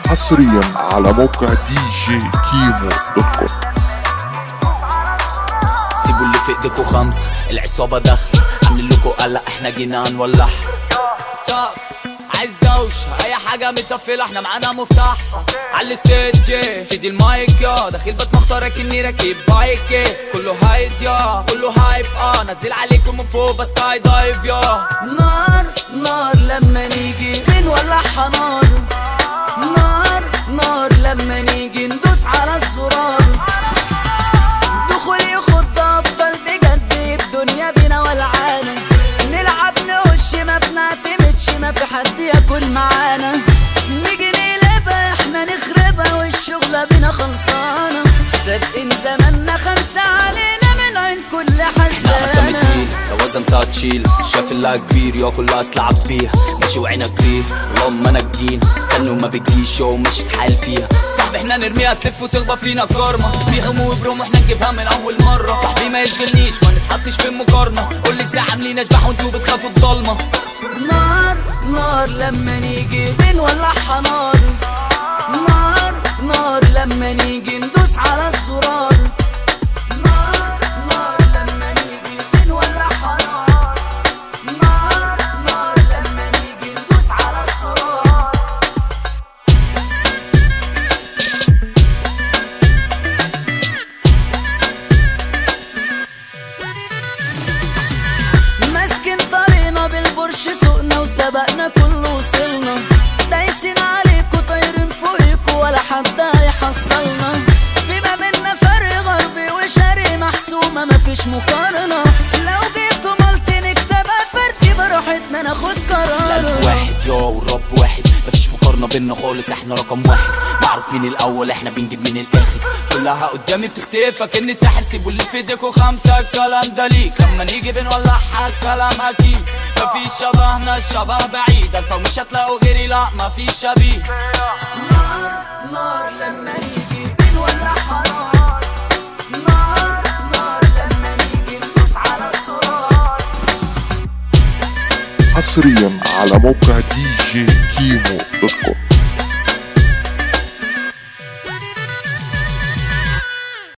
حصريا على موقع دي جي كيمو دوت كوم سيبوا اللي في ايديكوا خمسة العصابة داخلة عاملين لكوا قلق احنا جينا نولع صف عايز دوشة أي حاجة متقفلة احنا معانا مفتاح على الستيج في دي المايك يا داخل بيت مختار اني راكب بايك كله هايد يا كله هايب اه نزل عليكم من فوق بس سكاي دايف يا نار نار لما نيجي بنولعها نار نار نار لما نيجي ندوس على الزرار دخول يخض افضل بجد الدنيا بينا ولعانة نلعب نوش ما بنعتمدش ما في حد ياكل معانا نيجي نقلبها احنا نخربها والشغلة بينا خلصانة سابقين زماننا خمسة علينا من عين كل اسمي حسنانة تقيل توازن تشيل شاف اللي كبير يا كلها تلعب بيها ماشي وعينك فيه اللهم انا الجين استنوا ما بتجيش يو مش تحال فيها صاحبي احنا نرميها تلف وتخبى فينا كارما بيهم وبروم احنا نجيبها من اول مره صاحبي ما يشغلنيش ما نتحطش في المقارنه قول لي ازاي عاملين اشباح وانتوا بتخافوا الضلمه نار نار لما نيجي بنولعها نار نار نار لما نيجي ندوس على الزرار نار نار لما نيجي بنولعها نار نار نار لما نيجي ندوس على الزرار ماسكين طريقنا بالبرش سوقنا وسبقنا كله وصلنا دايسين عليكوا طايرين فوقيكوا ولا حد هيحصلنا في ما بينا فرق غربي وشرقي محسومة مفيش مقارنة لو جيتوا مالتي نكسبها فردي براحتنا ناخد القلب قرار واحد يا والرب واحد مفيش مقارنة بينا خالص احنا رقم واحد معروف مين الأول احنا بنجيب من الآخر كلها قدامي بتختفى كأني ساحر سيبوا اللي في ايديكوا خمسة الكلام ده ليك لما نيجي بنولعها الكلام أكيد مفيش شبهنا الشبه بعيد الفا مش هتلاقوا غيري لا مفيش شبيه نار نار لما نيجي بنولعها نار نار نار لما نيجي ندوس على الزرار حصريا على موقع دي جي كيمو دوت كوم